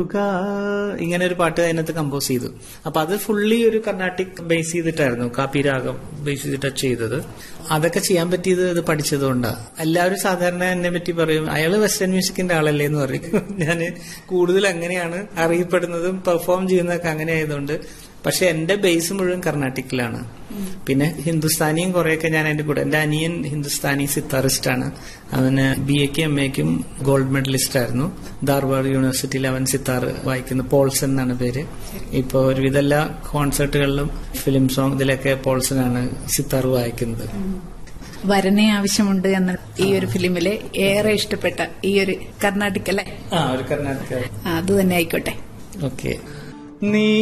ഇങ്ങനെ ഒരു പാട്ട് അതിനകത്ത് കമ്പോസ് ചെയ്തു അപ്പൊ അത് ഫുള്ളി ഒരു കർണാട്ടിക് ബേസ് ചെയ്തിട്ടായിരുന്നു കാപ്പി രാഗം ബേസ് ചെയ്തിട്ടാണ് ചെയ്തത് അതൊക്കെ ചെയ്യാൻ പറ്റിയത് ഇത് പഠിച്ചതുകൊണ്ടാണ് എല്ലാവരും സാധാരണ എന്നെ പറ്റി പറയും അയാള് വെസ്റ്റേൺ മ്യൂസിക്കിന്റെ ആളല്ലേ എന്ന് പറയും ഞാൻ കൂടുതൽ അങ്ങനെയാണ് അറിയപ്പെടുന്നതും പെർഫോം ചെയ്യുന്നതൊക്കെ അങ്ങനെ ആയതുകൊണ്ട് പക്ഷെ എന്റെ ബേസ് മുഴുവൻ കർണാട്ടിക്കിലാണ് പിന്നെ ഹിന്ദുസ്ഥാനിയും കുറെയൊക്കെ ഞാൻ എന്റെ കൂടെ എന്റെ അനിയൻ ഹിന്ദുസ്ഥാനി സിത്താറിസ്റ്റ് ആണ് അവന് ബി എക്കും എം എക്കും ഗോൾഡ് മെഡലിസ്റ്റ് ആയിരുന്നു ധാർവാഡ് യൂണിവേഴ്സിറ്റിയിൽ അവൻ സിത്താർ വായിക്കുന്നു പോൾസൺ എന്നാണ് പേര് ഇപ്പൊ ഒരുവിധ എല്ലാ കോൺസേർട്ടുകളിലും ഫിലിം സോങ് ഇതിലൊക്കെ പോൾസനാണ് സിത്താർ വായിക്കുന്നത് വരനെ ആവശ്യമുണ്ട് എന്ന ഈ ഒരു ഫിലിമിലെ ഏറെ ഇഷ്ടപ്പെട്ട ഈ ഒരു കർണാട്ടിക് അല്ലേ ആ ഒരു കർണാടക ആ, അത് തന്നെ ആയിക്കോട്ടെ ഓക്കെ നീ